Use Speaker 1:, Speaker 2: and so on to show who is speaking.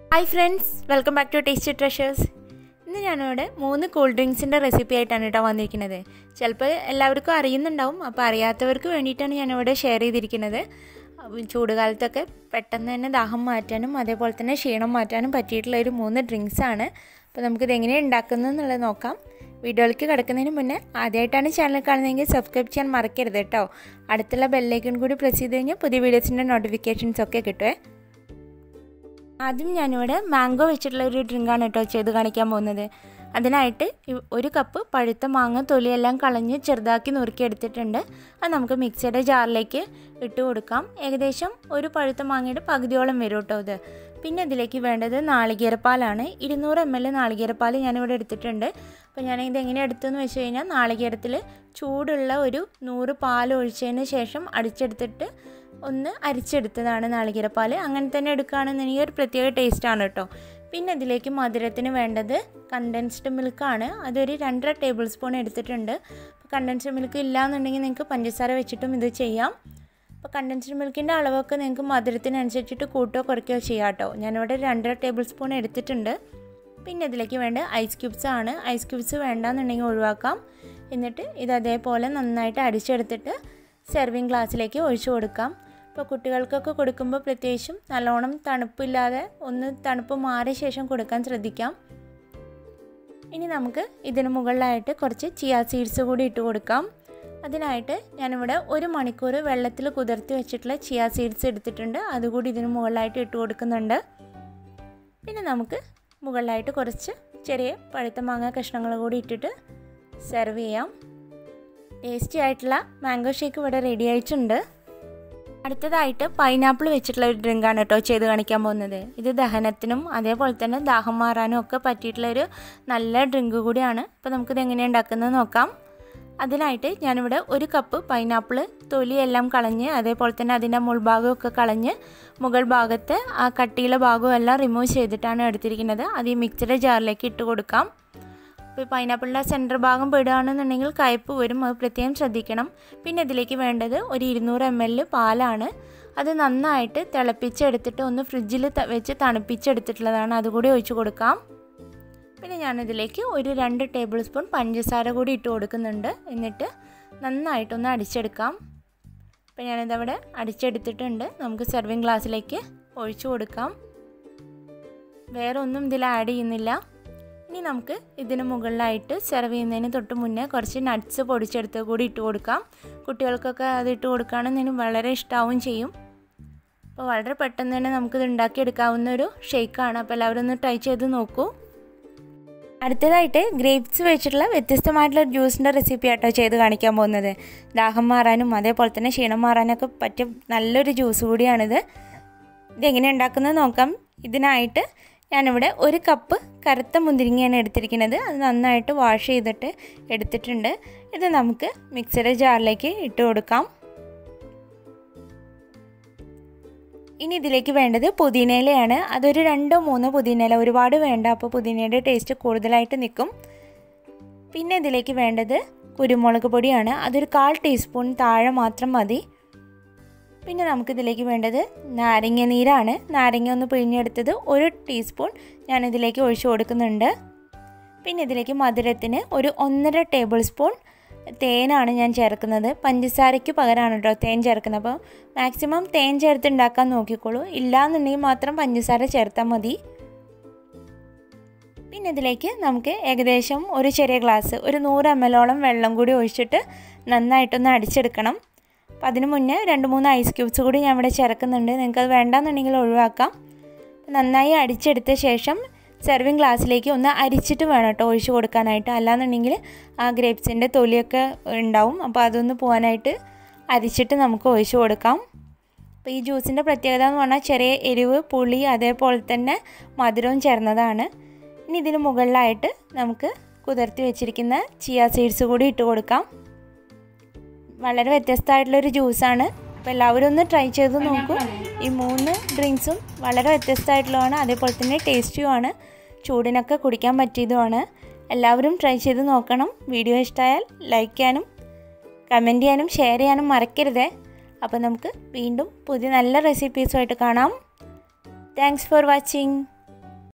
Speaker 1: hi friends welcome back to tasty treasures ഇന്ന് ഞാനിവിടെ മൂന്ന് കൂൾ ഡ്രിങ്ക്സിൻ്റെ റെസിപ്പി ആയിട്ടാണ് കേട്ടോ വന്നിരിക്കുന്നത് ചിലപ്പോൾ എല്ലാവർക്കും അറിയുന്നുണ്ടാവും അപ്പോൾ അറിയാത്തവർക്ക് വേണ്ടിയിട്ടാണ് ഞാനിവിടെ ഷെയർ ചെയ്തിരിക്കുന്നത് അപ്പം ചൂടുകാലത്തൊക്കെ പെട്ടെന്ന് തന്നെ ദാഹം മാറ്റാനും അതേപോലെ തന്നെ ക്ഷീണം മാറ്റാനും പറ്റിയിട്ടുള്ള ഒരു മൂന്ന് ഡ്രിങ്ക്സ് ആണ് അപ്പോൾ നമുക്കിത് എങ്ങനെയാണ് ഉണ്ടാക്കുന്നത് എന്നുള്ളത് നോക്കാം വീഡിയോയിലേക്ക് കിടക്കുന്നതിന് മുന്നേ ആദ്യമായിട്ടാണ് ചാനൽ കാണുന്നതെങ്കിൽ സബ്സ്ക്രൈബ് ചെയ്യാൻ മറക്കരുത് കേട്ടോ അടുത്തുള്ള ബെല്ലൈക്കൺ കൂടി പ്രസ് ചെയ്ത് കഴിഞ്ഞാൽ പുതിയ വീഡിയോസിൻ്റെ നോട്ടിഫിക്കേഷൻസ് ഒക്കെ കിട്ടുമേ ആദ്യം ഞാനിവിടെ മാംഗോ വെച്ചിട്ടുള്ള ഒരു ഡ്രിങ്കാണ് കേട്ടോ ചെയ്ത് കാണിക്കാൻ പോകുന്നത് അതിനായിട്ട് ഒരു കപ്പ് പഴുത്ത മാങ്ങ തൊലിയെല്ലാം കളഞ്ഞ് ചെറുതാക്കി നുറുക്കി എടുത്തിട്ടുണ്ട് അത് നമുക്ക് മിക്സിയുടെ ജാറിലേക്ക് ഇട്ട് കൊടുക്കാം ഏകദേശം ഒരു പഴുത്ത മാങ്ങയുടെ പകുതിയോളം വരും കേട്ടോ ഇത് പിന്നെ ഇതിലേക്ക് വേണ്ടത് നാളികേരപ്പാലാണ് ഇരുന്നൂറ് എം എൽ നാളികേരപ്പാൽ ഞാനിവിടെ എടുത്തിട്ടുണ്ട് അപ്പോൾ ഞാൻ ഇത് എങ്ങനെ എടുത്തെന്ന് വെച്ച് കഴിഞ്ഞാൽ നാളികേരത്തിൽ ചൂടുള്ള ഒരു നൂറ് പാൽ ഒഴിച്ചതിന് ശേഷം അടിച്ചെടുത്തിട്ട് ഒന്ന് അരിച്ചെടുത്തതാണ് നാളികേരപ്പാൽ അങ്ങനെ തന്നെ എടുക്കുകയാണെന്നുണ്ടെങ്കിൽ ഒരു പ്രത്യേക ടേസ്റ്റാണ് കേട്ടോ പിന്നെ ഇതിലേക്ക് മധുരത്തിന് വേണ്ടത് കണ്ടൻസ്ഡ് മിൽക്കാണ് അതൊരു രണ്ടര ടേബിൾ സ്പൂൺ എടുത്തിട്ടുണ്ട് അപ്പോൾ കണ്ടൻസ്ഡ് മിൽക്ക് ഇല്ലയെന്നുണ്ടെങ്കിൽ നിങ്ങൾക്ക് പഞ്ചസാര വെച്ചിട്ടും ഇത് ചെയ്യാം അപ്പോൾ കണ്ടൻസ്ഡ് മിൽക്കിൻ്റെ അളവൊക്കെ നിങ്ങൾക്ക് മധുരത്തിനനുസരിച്ചിട്ട് കൂട്ടോ കുറയ്ക്കുകയോ ചെയ്യാം കേട്ടോ ഞാനിവിടെ രണ്ടര ടേബിൾ സ്പൂൺ എടുത്തിട്ടുണ്ട് പിന്നെ ഇതിലേക്ക് വേണ്ട ഐസ് ക്യൂബ്സ് ആണ് ഐസ് ക്യൂബ്സ് വേണ്ടാന്നുണ്ടെങ്കിൽ ഒഴിവാക്കാം എന്നിട്ട് ഇത് അതേപോലെ നന്നായിട്ട് അടിച്ചെടുത്തിട്ട് സെർവിങ് ഗ്ലാസ്സിലേക്ക് ഒഴിച്ചു കൊടുക്കാം ഇപ്പോൾ കുട്ടികൾക്കൊക്കെ കൊടുക്കുമ്പോൾ പ്രത്യേകിച്ചും നല്ലോണം തണുപ്പില്ലാതെ ഒന്ന് തണുപ്പ് മാറിയ ശേഷം കൊടുക്കാൻ ശ്രദ്ധിക്കാം ഇനി നമുക്ക് ഇതിന് മുകളിലായിട്ട് കുറച്ച് ചിയ സീഡ്സ് കൂടി ഇട്ട് കൊടുക്കാം അതിനായിട്ട് ഞാനിവിടെ ഒരു മണിക്കൂർ വെള്ളത്തിൽ കുതിർത്തി വെച്ചിട്ടുള്ള ചിയ സീഡ്സ് എടുത്തിട്ടുണ്ട് അതുകൂടി ഇതിന് മുകളിലായിട്ട് ഇട്ട് കൊടുക്കുന്നുണ്ട് പിന്നെ നമുക്ക് മുകളിലായിട്ട് കുറച്ച് ചെറിയ പഴുത്ത മാങ്ങ കഷ്ണങ്ങൾ കൂടി ഇട്ടിട്ട് സെർവ് ചെയ്യാം ടേസ്റ്റി ആയിട്ടുള്ള മാംഗോ ഷേക്ക് ഇവിടെ റെഡി ആയിട്ടുണ്ട് അടുത്തതായിട്ട് പൈനാപ്പിൾ വെച്ചിട്ടുള്ള ഒരു ഡ്രിങ്കാണ് കേട്ടോ ചെയ്ത് കാണിക്കാൻ പോകുന്നത് ഇത് ദഹനത്തിനും അതേപോലെ തന്നെ ദാഹം മാറാനും ഒക്കെ പറ്റിയിട്ടുള്ള ഒരു നല്ല ഡ്രിങ്ക് കൂടിയാണ് അപ്പോൾ നമുക്കിത് എങ്ങനെയാണ് ഉണ്ടാക്കുന്നത് നോക്കാം അതിനായിട്ട് ഞാനിവിടെ ഒരു കപ്പ് പൈനാപ്പിൾ തൊലിയെല്ലാം കളഞ്ഞ് അതേപോലെ തന്നെ അതിൻ്റെ മുൾഭാഗമൊക്കെ കളഞ്ഞ് മുകൾ ഭാഗത്ത് ആ കട്ടിയുള്ള ഭാഗവും എല്ലാം റിമൂവ് ചെയ്തിട്ടാണ് എടുത്തിരിക്കുന്നത് അത് ഈ മിക്സിയുടെ ജാറിലേക്ക് ഇട്ട് കൊടുക്കാം ഇപ്പോൾ പൈനാപ്പിളിൻ്റെ സെൻറ്റർ ഭാഗം പെടുകയാണെന്നുണ്ടെങ്കിൽ കയ്പ്പ് വരും അത് പ്രത്യേകം ശ്രദ്ധിക്കണം പിന്നെ ഇതിലേക്ക് വേണ്ടത് ഒരു ഇരുന്നൂറ് എം എൽ പാലാണ് അത് നന്നായിട്ട് തിളപ്പിച്ചെടുത്തിട്ട് ഒന്ന് ഫ്രിഡ്ജിൽ വെച്ച് തണുപ്പിച്ചെടുത്തിട്ടുള്ളതാണ് അതുകൂടി ഒഴിച്ച് കൊടുക്കാം പിന്നെ ഞാനിതിലേക്ക് ഒരു രണ്ട് ടേബിൾ സ്പൂൺ പഞ്ചസാര കൂടി ഇട്ട് കൊടുക്കുന്നുണ്ട് എന്നിട്ട് നന്നായിട്ടൊന്ന് അടിച്ചെടുക്കാം അപ്പോൾ ഞാനിതവിടെ അടിച്ചെടുത്തിട്ടുണ്ട് നമുക്ക് സെർവിങ് ഗ്ലാസ്സിലേക്ക് ഒഴിച്ചു കൊടുക്കാം വേറെ ഒന്നും ഇതിൽ ആഡ് ചെയ്യുന്നില്ല ഇനി നമുക്ക് ഇതിന് മുകളിലായിട്ട് സെർവ് ചെയ്യുന്നതിന് തൊട്ട് മുന്നേ കുറച്ച് നട്ട്സ് പൊടിച്ചെടുത്ത് കൂടി ഇട്ട് കൊടുക്കാം കുട്ടികൾക്കൊക്കെ അത് ഇട്ട് കൊടുക്കുകയാണെന്നതിന് വളരെ ഇഷ്ടമാവും ചെയ്യും അപ്പോൾ വളരെ പെട്ടെന്ന് തന്നെ നമുക്കിത് ഉണ്ടാക്കിയെടുക്കാവുന്ന ഒരു ഷേക്കാണ് അപ്പോൾ എല്ലാവരും ഒന്ന് ട്രൈ ചെയ്ത് നോക്കൂ അടുത്തതായിട്ട് ഗ്രേപ്സ് വെച്ചിട്ടുള്ള വ്യത്യസ്തമായിട്ടുള്ള ജ്യൂസിൻ്റെ റെസിപ്പി ആട്ടോ ചെയ്ത് കാണിക്കാൻ പോകുന്നത് ദാഹം മാറാനും അതേപോലെ തന്നെ ക്ഷീണം മാറാനൊക്കെ പറ്റിയ നല്ലൊരു ജ്യൂസ് കൂടിയാണിത് ഇതെങ്ങനെ ഉണ്ടാക്കുന്നത് നോക്കാം ഇതിനായിട്ട് ഞാനിവിടെ ഒരു കപ്പ് കറുത്ത മുന്തിരിങ്ങയാണ് എടുത്തിരിക്കുന്നത് അത് നന്നായിട്ട് വാഷ് ചെയ്തിട്ട് എടുത്തിട്ടുണ്ട് ഇത് നമുക്ക് മിക്സിയുടെ ജാറിലേക്ക് ഇട്ട് കൊടുക്കാം ഇനി ഇതിലേക്ക് വേണ്ടത് പുതിനയിലയാണ് അതൊരു രണ്ടോ മൂന്നോ പുതിനയില ഒരുപാട് വേണ്ട അപ്പോൾ പുതിനയുടെ ടേസ്റ്റ് കൂടുതലായിട്ട് നിൽക്കും പിന്നെ ഇതിലേക്ക് വേണ്ടത് കുരുമുളക് പൊടിയാണ് അതൊരു കാൽ ടീസ്പൂൺ താഴെ മാത്രം മതി പിന്നെ നമുക്കിതിലേക്ക് വേണ്ടത് നാരങ്ങ നീരാണ് നാരങ്ങ ഒന്ന് പിഴിഞ്ഞെടുത്തത് ഒരു ടീസ്പൂൺ ഞാനിതിലേക്ക് ഒഴിച്ചു കൊടുക്കുന്നുണ്ട് പിന്നെ ഇതിലേക്ക് മധുരത്തിന് ഒരു ഒന്നര ടേബിൾ സ്പൂൺ തേനാണ് ഞാൻ ചേർക്കുന്നത് പഞ്ചസാരയ്ക്ക് പകരമാണ് കേട്ടോ തേൻ ചേർക്കുന്നത് അപ്പോൾ മാക്സിമം തേൻ ചേർത്ത് ഉണ്ടാക്കാൻ നോക്കിക്കോളൂ ഇല്ലാന്നുണ്ടെങ്കിൽ മാത്രം പഞ്ചസാര ചേർത്താൽ മതി പിന്നെ ഇതിലേക്ക് നമുക്ക് ഏകദേശം ഒരു ചെറിയ ഗ്ലാസ് ഒരു നൂറ് എം എല്ലോളം വെള്ളം കൂടി ഒഴിച്ചിട്ട് നന്നായിട്ടൊന്ന് അടിച്ചെടുക്കണം അപ്പം അതിന് മുന്നേ രണ്ട് മൂന്ന് ഐസ് ക്യൂബ്സ് കൂടി ഞാൻ ഇവിടെ ചേർക്കുന്നുണ്ട് നിങ്ങൾക്ക് അത് വേണ്ടാന്നുണ്ടെങ്കിൽ ഒഴിവാക്കാം നന്നായി അടിച്ചെടുത്ത ശേഷം സെർവിങ് ഗ്ലാസ്സിലേക്ക് ഒന്ന് അരിച്ചിട്ട് വേണം കേട്ടോ ഒഴിച്ച് കൊടുക്കാനായിട്ട് അല്ലാന്നുണ്ടെങ്കിൽ ആ ഗ്രേപ്സിൻ്റെ തൊലിയൊക്കെ ഉണ്ടാവും അപ്പോൾ അതൊന്ന് പോകാനായിട്ട് അരിച്ചിട്ട് നമുക്ക് ഒഴിച്ച് കൊടുക്കാം അപ്പോൾ ഈ ജ്യൂസിൻ്റെ പ്രത്യേകത എന്ന് പറഞ്ഞാൽ ചെറിയ എരിവ് പുളി അതേപോലെ തന്നെ മധുരവും ചേർന്നതാണ് ഇനി ഇതിന് മുകളിലായിട്ട് നമുക്ക് കുതിർത്തി വെച്ചിരിക്കുന്ന ചിയ സീഡ്സ് കൂടി ഇട്ട് കൊടുക്കാം വളരെ വ്യത്യസ്തമായിട്ടുള്ളൊരു ജ്യൂസാണ് അപ്പോൾ എല്ലാവരും ഒന്ന് ട്രൈ ചെയ്ത് നോക്കൂ ഈ മൂന്ന് ഡ്രിങ്ക്സും വളരെ വ്യത്യസ്തമായിട്ടുള്ളതാണ് അതേപോലെ തന്നെ ടേസ്റ്റിയുമാണ് ചൂടിനൊക്കെ കുടിക്കാൻ പറ്റിയതുമാണ് എല്ലാവരും ട്രൈ ചെയ്ത് നോക്കണം വീഡിയോ ഇഷ്ടമായാൽ ലൈക്ക് ചെയ്യാനും കമൻറ്റ് ചെയ്യാനും ഷെയർ ചെയ്യാനും മറക്കരുതേ അപ്പോൾ നമുക്ക് വീണ്ടും പുതിയ നല്ല റെസിപ്പീസുമായിട്ട് കാണാം താങ്ക്സ് ഫോർ വാച്ചിങ്